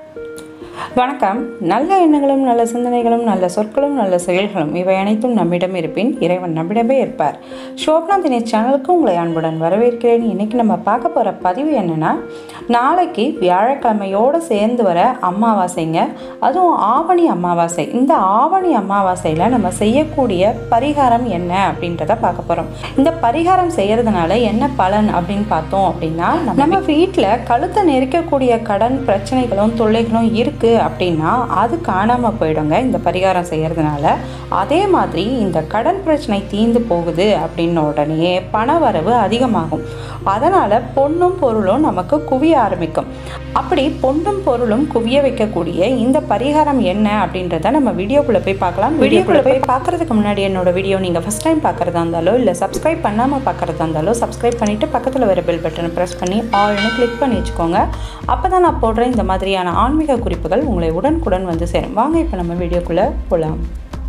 வணக்கம் நல்ல எண்ணங்களும் நல்ல சிந்தனைகளும் நல்ல சொற்களும் நல்ல செயல்களும் இவை அனைத்தும் நம்மிடம் இருப்பின் இறைவன் நம்மிடமே இருப்பார் சோப்னா தினேஷ் சேனலுக்கு உங்களை அன்புடன் வரவேற்கிறேன் இன்னைக்கு நம்ம பார்க்க போகிற பதிவு என்னன்னா நாளைக்கு வியாழக்கிழமையோடு சேர்ந்து வர அமாவாசைங்க அதுவும் ஆவணி அமாவாசை இந்த ஆவணி அமாவாசையில் நம்ம செய்யக்கூடிய பரிகாரம் என்ன அப்படின்றத பார்க்க போகிறோம் இந்த பரிகாரம் செய்யறதுனால என்ன பலன் அப்படின்னு பார்த்தோம் அப்படின்னா நம்ம வீட்டில் கழுத்தை நெரிக்கக்கூடிய கடன் பிரச்சனைகளும் தொல்லைகளும் இருக்குது அப்படின்னா அது காணாமல் போயிடுங்க இந்த பரிகாரம் செய்யறதுனால அதே மாதிரி இந்த கடன் பிரச்சனை தீர்ந்து போகுது அப்படின்ன உடனே பண வரவு அதிகமாகும் அதனால் பொண்ணும் பொருளும் நமக்கு குவிய ஆரம்பிக்கும் அப்படி பொண்ணும் பொருளும் குவிய வைக்கக்கூடிய இந்த பரிகாரம் என்ன அப்படின்றத நம்ம வீடியோக்குள்ளே போய் பார்க்கலாம் வீடியோக்குள்ளே போய் பார்க்கறதுக்கு முன்னாடி என்னோட வீடியோ நீங்கள் ஃபஸ்ட் டைம் பார்க்குறதா இருந்தாலோ இல்லை சப்ஸ்கிரைப் பண்ணாமல் பார்க்குறதா இருந்தாலோ சப்ஸ்கிரைப் பண்ணிவிட்டு பக்கத்தில் வர பெல் பட்டனை ப்ரெஸ் பண்ணி ஆல்னு கிளிக் பண்ணி வச்சுக்கோங்க அப்போ தான் நான் போடுற இந்த மாதிரியான ஆன்மீக குறிப்புகள் உங்களை உடனுக்குடன் வந்து சேரும் வாங்க இப்போ நம்ம வீடியோக்குள்ளே போகலாம்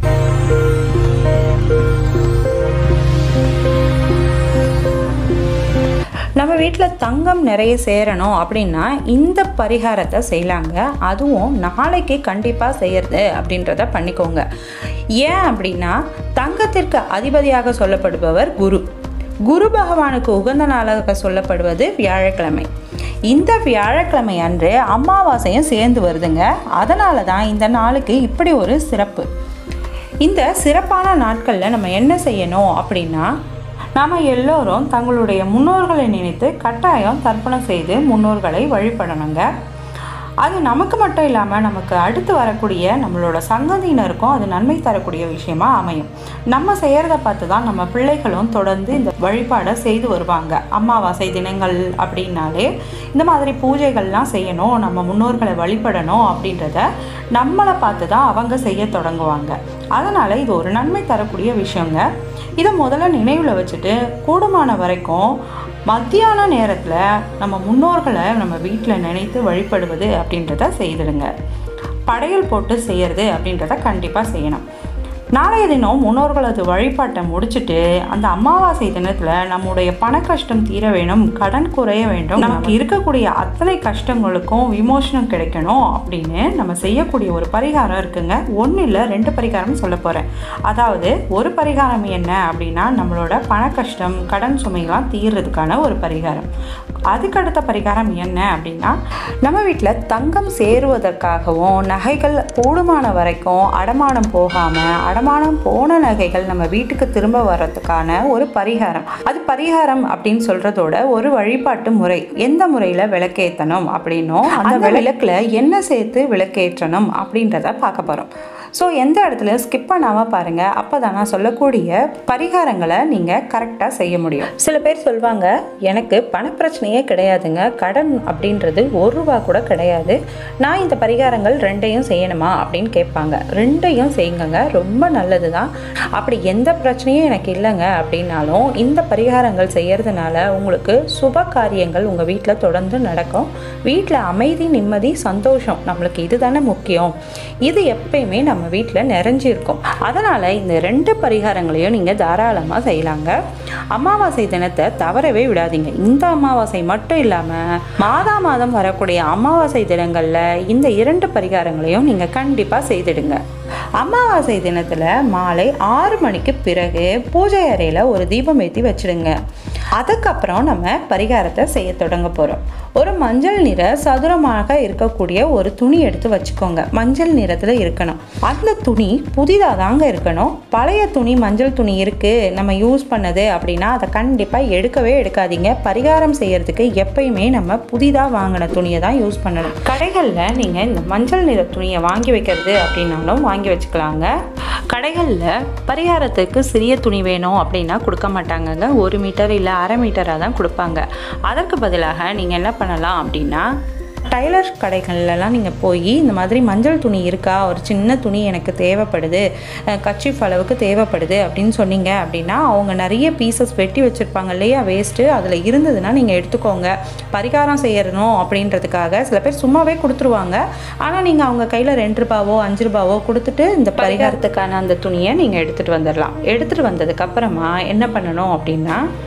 நம்ம வீட்டில் தங்கம் நிறைய சேரணும் அப்படின்னா இந்த பரிகாரத்தை செய்யலாங்க அதுவும் நாளைக்கு கண்டிப்பாக செய்யறது அப்படின்றத பண்ணிக்கோங்க ஏன் அப்படின்னா தங்கத்திற்கு அதிபதியாக சொல்லப்படுபவர் குரு குரு பகவானுக்கு உகந்த நாளாக சொல்லப்படுவது வியாழக்கிழமை இந்த வியாழக்கிழமை அன்று அமாவாசையும் சேர்ந்து வருதுங்க அதனால தான் இந்த நாளுக்கு இப்படி ஒரு சிறப்பு இந்த சிறப்பான நாட்களில் நம்ம என்ன செய்யணும் அப்படின்னா நாம் எல்லோரும் தங்களுடைய முன்னோர்களை நினைத்து கட்டாயம் தர்ப்பணம் செய்து முன்னோர்களை வழிபடணுங்க அது நமக்கு மட்டும் இல்லாமல் நமக்கு அடுத்து வரக்கூடிய நம்மளோட சங்கதியினருக்கும் அது நன்மை தரக்கூடிய விஷயமா அமையும் நம்ம செய்கிறத பார்த்து தான் நம்ம பிள்ளைகளும் தொடர்ந்து இந்த வழிபாடை செய்து வருவாங்க அமாவாசை தினங்கள் அப்படின்னாலே இந்த மாதிரி பூஜைகள்லாம் செய்யணும் நம்ம முன்னோர்களை வழிபடணும் அப்படின்றத நம்மளை பார்த்து தான் அவங்க செய்ய தொடங்குவாங்க அதனால் இது ஒரு நன்மை தரக்கூடிய விஷயங்க இதை முதல்ல நினைவில் வச்சுட்டு கூடுமான வரைக்கும் மத்தியான நேரத்தில் நம்ம முன்னோர்களை நம்ம வீட்டில் நினைத்து வழிபடுவது அப்படின்றத செய்திடுங்க படையல் போட்டு செய்கிறது அப்படின்றத கண்டிப்பாக செய்யணும் நாளைய தினம் முன்னோர்களது வழிபாட்டை முடிச்சுட்டு அந்த அமாவாசை தினத்தில் நம்முடைய பண கஷ்டம் தீர வேணும் கடன் குறைய வேண்டும் நமக்கு இருக்கக்கூடிய அத்தனை கஷ்டங்களுக்கும் விமோசனம் கிடைக்கணும் அப்படின்னு நம்ம செய்யக்கூடிய ஒரு பரிகாரம் இருக்குங்க ஒன்றும் இல்லை ரெண்டு பரிகாரம் சொல்ல போகிறேன் அதாவது ஒரு பரிகாரம் என்ன அப்படின்னா நம்மளோட பண கஷ்டம் கடன் சுமைகள்லாம் தீர்றதுக்கான ஒரு பரிகாரம் அதுக்கடுத்த பரிகாரம் என்ன அப்படின்னா நம்ம வீட்டில் தங்கம் சேருவதற்காகவும் நகைகள் கூடுமான வரைக்கும் அடமானம் போகாமல் அடமானம் போன நகைகள் நம்ம வீட்டுக்கு திரும்ப வர்றதுக்கான ஒரு பரிகாரம் அது பரிகாரம் அப்படின்னு சொல்கிறதோட ஒரு வழிபாட்டு முறை எந்த முறையில் விளக்கேற்றணும் அப்படின்னும் அந்த விளக்கில் என்ன சேர்த்து விளக்கேற்றணும் அப்படின்றத பார்க்க போகிறோம் ஸோ எந்த இடத்துல ஸ்கிப் பண்ணாமல் பாருங்கள் அப்போ தான் நான் சொல்லக்கூடிய பரிகாரங்களை நீங்கள் கரெக்டாக செய்ய முடியும் சில பேர் சொல்லுவாங்க எனக்கு பணப்பிரச்சனையே கிடையாதுங்க கடன் அப்படின்றது ஒரு ரூபா கூட கிடையாது நான் இந்த பரிகாரங்கள் ரெண்டையும் செய்யணுமா அப்படின்னு கேட்பாங்க ரெண்டையும் செய்யுங்க ரொம்ப நல்லது தான் அப்படி எந்த பிரச்சனையும் எனக்கு இல்லைங்க அப்படின்னாலும் இந்த பரிகாரங்கள் செய்யறதுனால உங்களுக்கு சுப காரியங்கள் உங்கள் வீட்டில் தொடர்ந்து நடக்கும் வீட்டில் அமைதி நிம்மதி சந்தோஷம் நம்மளுக்கு இதுதானே முக்கியம் இது எப்பயுமே நம்ம வீட்டில் நிறைஞ்சிருக்கும் அதனால் இந்த ரெண்டு பரிகாரங்களையும் நீங்கள் தாராளமாக செய்யலாங்க அமாவாசை தினத்தை தவறவே விடாதீங்க இந்த அமாவாசை மட்டும் இல்லாமல் மாதா மாதம் வரக்கூடிய அமாவாசை தினங்களில் இந்த இரண்டு பரிகாரங்களையும் நீங்கள் கண்டிப்பாக செய்திடுங்க அமாவாசை தினத்தில் மாலை ஆறு மணிக்கு பிறகு பூஜை அறையில் ஒரு தீபம் ஏற்றி வச்சிடுங்க அதுக்கப்புறம் நம்ம பரிகாரத்தை செய்ய தொடங்க போகிறோம் ஒரு மஞ்சள் நிற சதுரமாக இருக்கக்கூடிய ஒரு துணி எடுத்து வச்சுக்கோங்க மஞ்சள் நிறத்தில் இருக்கணும் அந்த துணி புதிதாக தாங்க இருக்கணும் பழைய துணி மஞ்சள் துணி இருக்குது நம்ம யூஸ் பண்ணது அப்படின்னா அதை கண்டிப்பாக எடுக்கவே எடுக்காதீங்க பரிகாரம் செய்யறதுக்கு எப்பயுமே நம்ம புதிதாக வாங்கின துணியை தான் யூஸ் பண்ணணும் கடைகளில் நீங்கள் இந்த மஞ்சள் நிற துணியை வாங்கி வைக்கிறது அப்படின்னாலும் வாங்கி வச்சுக்கலாங்க கடைகளில் பரிகாரத்துக்கு சிறிய துணி வேணும் அப்படின்னா கொடுக்க மாட்டாங்கங்க ஒரு மீட்டர் இல்லை அரை மீட்டராக தான் கொடுப்பாங்க அதற்கு பதிலாக நீங்கள் என்ன பண்ணலாம் அப்படின்னா டைலர் கடைகள்லாம் நீங்கள் போய் இந்த மாதிரி மஞ்சள் துணி இருக்கா ஒரு சின்ன துணி எனக்கு தேவைப்படுது கச்சிஃப் அளவுக்கு தேவைப்படுது அப்படின்னு சொன்னீங்க அப்படின்னா அவங்க நிறைய பீசஸ் வெட்டி வச்சுருப்பாங்க இல்லையா வேஸ்ட்டு அதில் இருந்ததுன்னா நீங்கள் எடுத்துக்கோங்க பரிகாரம் செய்யணும் அப்படின்றதுக்காக சில பேர் சும்மாவே கொடுத்துருவாங்க ஆனால் நீங்கள் அவங்க கையில் ரெண்டு ரூபாவோ அஞ்சு ரூபாவோ கொடுத்துட்டு இந்த பரிகாரத்துக்கான அந்த துணியை நீங்கள் எடுத்துகிட்டு வந்துடலாம் எடுத்துகிட்டு வந்ததுக்கப்புறமா என்ன பண்ணணும் அப்படின்னா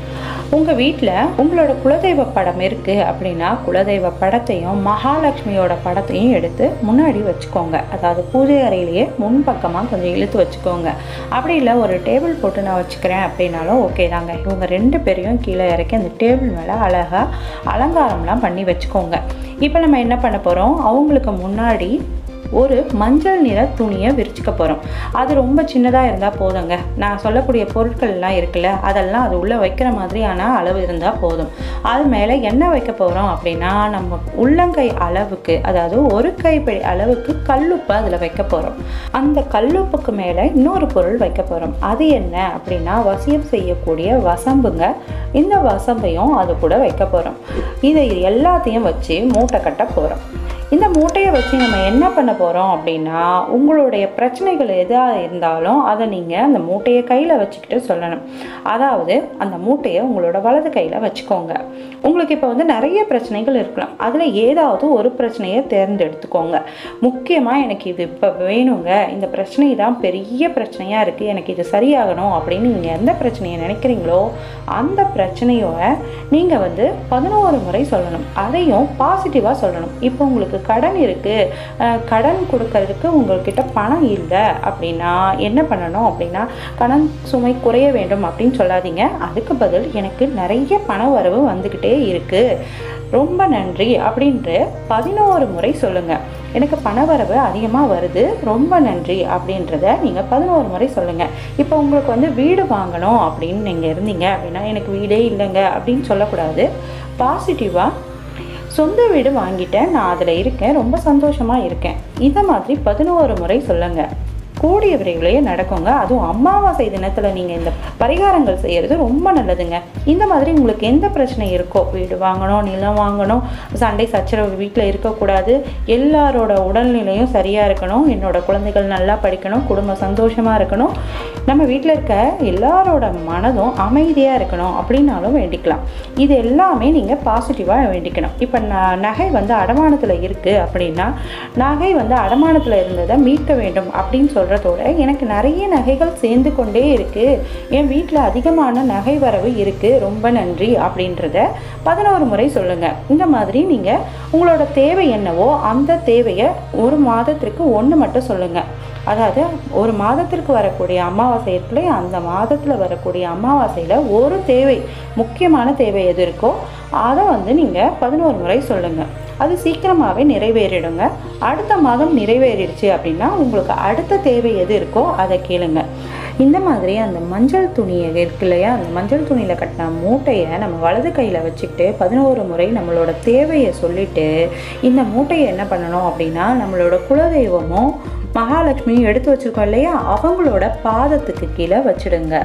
உங்கள் வீட்டில் உங்களோட குலதெய்வ படம் இருக்குது அப்படின்னா குலதெய்வ படத்தையும் மகாலட்சுமியோட படத்தையும் எடுத்து முன்னாடி வச்சுக்கோங்க அதாவது பூஜை அறையிலேயே முன்பக்கமாக கொஞ்சம் இழுத்து வச்சுக்கோங்க அப்படி இல்லை ஒரு டேபிள் போட்டு நான் வச்சுக்கிறேன் அப்படின்னாலும் ஓகே தாங்க இவங்க ரெண்டு பேரையும் கீழே இறக்கி அந்த டேபிள் மேலே அழகாக அலங்காரம்லாம் பண்ணி வச்சுக்கோங்க இப்போ நம்ம என்ன பண்ண போகிறோம் அவங்களுக்கு முன்னாடி ஒரு மஞ்சள் நிற துணியை விரிச்சுக்க போகிறோம் அது ரொம்ப சின்னதாக இருந்தால் போதுங்க நான் சொல்லக்கூடிய பொருட்கள்லாம் இருக்குல்ல அதெல்லாம் அது உள்ளே வைக்கிற மாதிரியான அளவு இருந்தால் போதும் அது மேலே என்ன வைக்க போகிறோம் அப்படின்னா நம்ம உள்ளங்கை அளவுக்கு அதாவது ஒரு கைப்பிடி அளவுக்கு கல்லுப்பு அதில் வைக்க போகிறோம் அந்த கல்லுப்புக்கு மேலே இன்னொரு பொருள் வைக்க போகிறோம் அது என்ன அப்படின்னா வசியம் செய்யக்கூடிய வசம்புங்க இந்த வசம்பையும் அது கூட வைக்க போகிறோம் இதை எல்லாத்தையும் வச்சு மூட்டை கட்ட போகிறோம் இந்த மூட்டையை வச்சு நம்ம என்ன பண்ண போகிறோம் அப்படின்னா உங்களுடைய பிரச்சனைகள் எதாக இருந்தாலும் அதை நீங்கள் அந்த மூட்டையை கையில் வச்சுக்கிட்டு சொல்லணும் அதாவது அந்த மூட்டையை உங்களோட வலது கையில் வச்சுக்கோங்க உங்களுக்கு இப்போ வந்து நிறைய பிரச்சனைகள் இருக்கலாம் அதில் ஏதாவது ஒரு பிரச்சனையை தேர்ந்தெடுத்துக்கோங்க முக்கியமாக எனக்கு இது இப்போ வேணுங்க இந்த பிரச்சனை தான் பெரிய பிரச்சனையாக இருக்குது எனக்கு இது சரியாகணும் அப்படின்னு நீங்கள் எந்த பிரச்சனையை நினைக்கிறீங்களோ அந்த பிரச்சனையோட நீங்கள் வந்து பதினோரு முறை சொல்லணும் அதையும் பாசிட்டிவாக சொல்லணும் இப்போ உங்களுக்கு கடன் இருக்குது கடன் கொடுக்கறதுக்கு உங்கள்கிட்ட பணம் இல்லை அப்படின்னா என்ன பண்ணணும் அப்படின்னா கடன் சுமை குறைய வேண்டும் அப்படின்னு சொல்லாதீங்க அதுக்கு பதில் எனக்கு நிறைய பண வரவு வந்துக்கிட்டே இருக்குது ரொம்ப நன்றி அப்படின்ட்டு பதினோரு முறை சொல்லுங்கள் எனக்கு பணவரவு அதிகமாக வருது ரொம்ப நன்றி அப்படின்றத நீங்கள் பதினோரு முறை சொல்லுங்கள் இப்போ உங்களுக்கு வந்து வீடு வாங்கணும் அப்படின்னு நீங்கள் இருந்தீங்க அப்படின்னா எனக்கு வீடே இல்லைங்க அப்படின்னு சொல்லக்கூடாது பாசிட்டிவாக சொந்த வீடு வாங்கிட்டேன் நான் அதில் இருக்கேன் ரொம்ப சந்தோஷமாக இருக்கேன் இதை மாதிரி பதினோரு முறை சொல்லுங்கள் கூடிய விரைவிலேயே நடக்குங்க அதுவும் அமாவாசை தினத்தில் நீங்கள் இந்த பரிகாரங்கள் செய்கிறது ரொம்ப நல்லதுங்க இந்த மாதிரி உங்களுக்கு எந்த பிரச்சனை இருக்கோ வீடு வாங்கணும் நிலம் வாங்கணும் சண்டை சச்சரவு வீட்டில் இருக்கக்கூடாது எல்லாரோட உடல்நிலையும் சரியாக இருக்கணும் என்னோட குழந்தைகள் நல்லா படிக்கணும் குடும்பம் சந்தோஷமாக இருக்கணும் நம்ம வீட்டில் இருக்க எல்லாரோட மனதும் அமைதியாக இருக்கணும் அப்படின்னாலும் வேண்டிக்கலாம் இது எல்லாமே நீங்கள் பாசிட்டிவாக வேண்டிக்கணும் இப்போ ந நகை வந்து அடமானத்தில் இருக்குது அப்படின்னா நகை வந்து அடமானத்தில் இருந்ததை மீட்க வேண்டும் அப்படின்னு சொல்கிறதோட எனக்கு நிறைய நகைகள் சேர்ந்து கொண்டே இருக்குது என் வீட்டில் அதிகமான நகை வரவு இருக்குது ரொம்ப நன்றி அப்படின்றத பதினோரு முறை சொல்லுங்கள் இந்த மாதிரி நீங்கள் உங்களோட தேவை என்னவோ அந்த தேவையை ஒரு மாதத்திற்கு ஒன்று மட்டும் சொல்லுங்கள் அதாவது ஒரு மாதத்திற்கு வரக்கூடிய அமாவாசை இருக்குல்ல அந்த மாதத்தில் வரக்கூடிய அமாவாசையில் ஒரு தேவை முக்கியமான தேவை எது இருக்கோ அதை வந்து நீங்கள் பதினோரு முறை சொல்லுங்கள் அது சீக்கிரமாகவே நிறைவேறிடுங்க அடுத்த மாதம் நிறைவேறிடுச்சு அப்படின்னா உங்களுக்கு அடுத்த தேவை எது இருக்கோ அதை கேளுங்க இந்த மாதிரி அந்த மஞ்சள் துணியை இருக்கு இல்லையா அந்த மஞ்சள் துணியில் கட்டின மூட்டையை நம்ம வலது கையில் வச்சுக்கிட்டு பதினோரு முறை நம்மளோட தேவையை சொல்லிட்டு இந்த மூட்டையை என்ன பண்ணணும் அப்படின்னா நம்மளோட குலதெய்வமும் மகாலட்சுமியும் எடுத்து வச்சிருக்கோம் இல்லையா அவங்களோட பாதத்துக்கு கீழே வச்சிடுங்க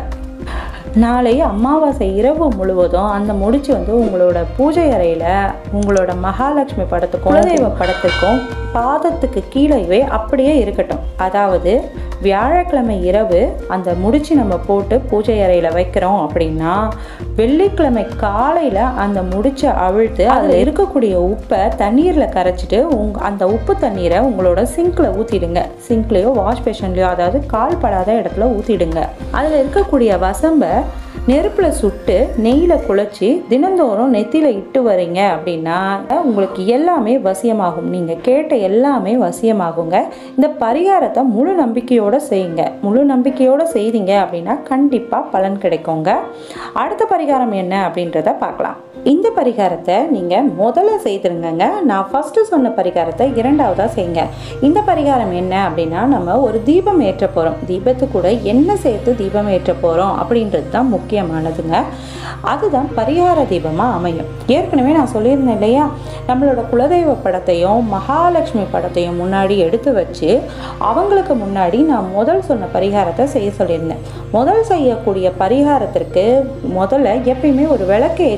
நாளை அமாவாசை இரவு முழுவதும் அந்த முடிச்சு வந்து உங்களோட பூஜை அறையில் உங்களோட மகாலட்சுமி படத்துக்கும் குலதெய்வ படத்துக்கும் பாதத்துக்கு கீழேவே அப்படியே இருக்கட்டும் அதாவது வியாழக்கிழமை இரவு அந்த முடிச்சு நம்ம போட்டு பூஜை அறையில் வைக்கிறோம் அப்படின்னா வெள்ளிக்கிழமை காலையில் அந்த முடிச்சை அவிழ்த்து அதில் இருக்கக்கூடிய உப்பை தண்ணீரில் கரைச்சிட்டு உங் அந்த உப்பு தண்ணீரை உங்களோட சிங்கில் ஊற்றிடுங்க சிங்க்லேயோ வாஷ் பேஷன்லேயோ அதாவது கால் படாத இடத்துல ஊற்றிடுங்க அதில் இருக்கக்கூடிய வசம்பை நெருப்பில் சுட்டு நெய்யில் குழச்சி தினந்தோறும் நெத்தியில் இட்டு வரீங்க அப்படின்னா உங்களுக்கு எல்லாமே வசியமாகும் நீங்கள் கேட்ட எல்லாமே வசியமாகுங்க இந்த பரிகாரத்தை முழு நம்பிக்கையோடு செய்யுங்க முழு நம்பிக்கையோடு செய்தீங்க அப்படின்னா கண்டிப்பாக பலன் கிடைக்குங்க அடுத்த பரிகாரம் என்ன அப்படின்றத பார்க்கலாம் இந்த பரிகாரத்தை நீங்கள் முதல்ல செய்திருங்கங்க நான் ஃபஸ்ட்டு சொன்ன பரிகாரத்தை இரண்டாவதாக செய்யுங்க இந்த பரிகாரம் என்ன அப்படின்னா நம்ம ஒரு தீபம் ஏற்ற போகிறோம் தீபத்து கூட என்ன சேர்த்து தீபம் ஏற்ற போகிறோம் அப்படின்றது தான் முக்கியமானதுங்க அதுதான் பரிகார தீபமாக அமையும் ஏற்கனவே நான் சொல்லியிருந்தேன் இல்லையா நம்மளோட குலதெய்வ படத்தையும் மகாலட்சுமி படத்தையும் முன்னாடி எடுத்து வச்சு அவங்களுக்கு முன்னாடி நான் முதல் சொன்ன பரிகாரத்தை செய்ய சொல்லியிருந்தேன் முதல் செய்யக்கூடிய பரிகாரத்திற்கு முதல்ல எப்பயுமே ஒரு விளக்கு ஏற்றிட்டு தான் நம்ம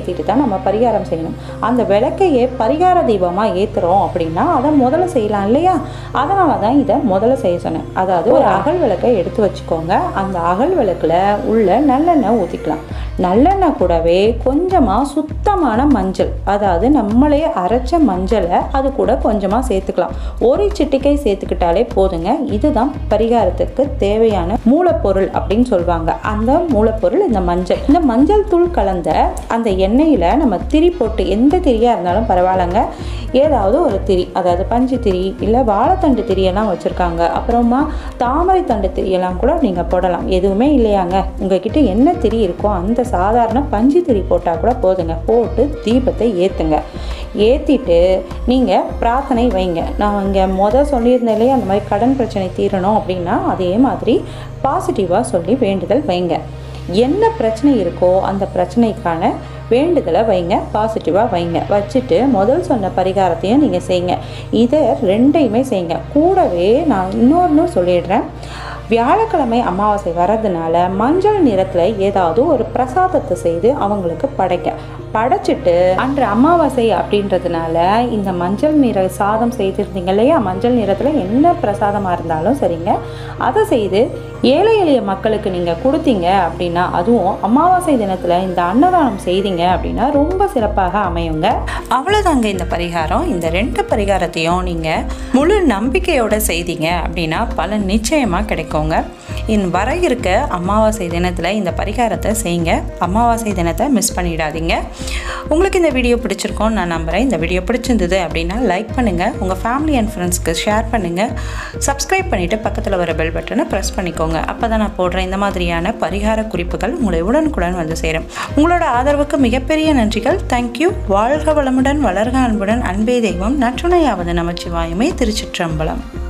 நம்ம பரிகாரம் செய்யணும் அந்த விளக்கையே பரிகார தீபமாக ஏற்றுறோம் அப்படின்னா அதை முதல்ல செய்யலாம் இல்லையா அதனால தான் இதை முதல்ல செய்ய சொன்னேன் அதாவது ஒரு அகல் விளக்கை எடுத்து வச்சுக்கோங்க அந்த அகல் விளக்கில் உள்ள நல்லெண்ணெய் ஊற்றிக்கலாம் நல்லெண்ணெய் கூடவே கொஞ்சமாக சுத்தமான மஞ்சள் அதாவது நம்மளே அரைச்ச மஞ்சளை அது கூட கொஞ்சமாக சேர்த்துக்கலாம் ஒரு சிட்டிக்கை சேர்த்துக்கிட்டாலே போதுங்க இதுதான் பரிகாரத்துக்கு தேவையான மூலப்பொருள் அப்படின்னு சொல்லுவாங்க அந்த மூலப்பொருள் இந்த மஞ்சள் இந்த மஞ்சள் தூள் கலந்த அந்த எண்ணெயில் நம்ம திரி போட்டு எந்த திரியாக இருந்தாலும் பரவாயில்லைங்க ஏதாவது ஒரு திரி அதாவது பஞ்சு திரி இல்லை வாழைத்தண்டு திரியெல்லாம் வச்சுருக்காங்க அப்புறமா தாமரை தண்டு திரியெல்லாம் கூட நீங்கள் போடலாம் எதுவுமே இல்லையாங்க உங்ககிட்ட என்ன திரி இருக்கோ அந்த சாதாரண பஞ்சு திரி போட்டால் கூட போதுங்க போட்டு தீபத்தை ஏற்றுங்க ஏற்றிட்டு நீங்கள் பிரார்த்தனை வைங்க நான் இங்கே மொதல் சொல்லியிருந்தேன் இல்லையா அந்த மாதிரி கடன் பிரச்சனை தீரணும் அப்படின்னா அதே மாதிரி பாசிட்டிவாக சொல்லி வேண்டுதல் வைங்க என்ன பிரச்சனை இருக்கோ அந்த பிரச்சனைக்கான வேண்டுதலை வைங்க பாசிட்டிவாக வைங்க வச்சுட்டு முதல் சொன்ன பரிகாரத்தையும் நீங்கள் செய்யுங்க இதை ரெண்டையுமே செய்யுங்க கூடவே நான் இன்னொன்று சொல்லிடுறேன் வியாழக்கிழமை அமாவாசை வர்றதுனால மஞ்சள் நிறத்தில் ஏதாவது ஒரு பிரசாதத்தை செய்து அவங்களுக்கு படைக்க படைச்சிட்டு அன்று அமாவாசை அப்படின்றதுனால இந்த மஞ்சள் நிற சாதம் செய்திருந்தீங்க இல்லையா மஞ்சள் நிறத்தில் என்ன பிரசாதமாக இருந்தாலும் சரிங்க அதை செய்து ஏழை எளிய மக்களுக்கு நீங்கள் கொடுத்தீங்க அப்படின்னா அதுவும் அமாவாசை தினத்தில் இந்த அன்னதானம் செய்தீங்க அப்படின்னா ரொம்ப சிறப்பாக அமையுங்க அவ்வளோதாங்க இந்த பரிகாரம் இந்த ரெண்டு பரிகாரத்தையும் நீங்கள் முழு நம்பிக்கையோட செய்தீங்க அப்படின்னா பலன் நிச்சயமாக கிடைக்குங்க இன் வர இருக்க அமாவாசை தினத்தில் இந்த பரிகாரத்தை செய்யுங்க அமாவாசை தினத்தை மிஸ் பண்ணிடாதீங்க உங்களுக்கு இந்த வீடியோ பிடிச்சிருக்கோன்னு நான் நம்புகிறேன் இந்த வீடியோ பிடிச்சிருந்தது அப்படின்னா லைக் பண்ணுங்கள் உங்கள் ஃபேமிலி அண்ட் ஃப்ரெண்ட்ஸ்க்கு ஷேர் பண்ணுங்கள் சப்ஸ்கிரைப் பண்ணிவிட்டு பக்கத்தில் வர பெல் பட்டனை ப்ரெஸ் பண்ணிக்கோங்க அப்போ தான் நான் போடுற இந்த மாதிரியான பரிகார குறிப்புகள் உங்களை உடனுக்குடன் வந்து சேரும் உங்களோட ஆதரவுக்கு மிகப்பெரிய நன்றிகள் தேங்க்யூ வாழ்க வளமுடன் வளர்க அன்புடன் அன்பே தெய்வம் நற்றுணையாவது நமச்சிவாயுமே திருச்சிற்றம்பலம்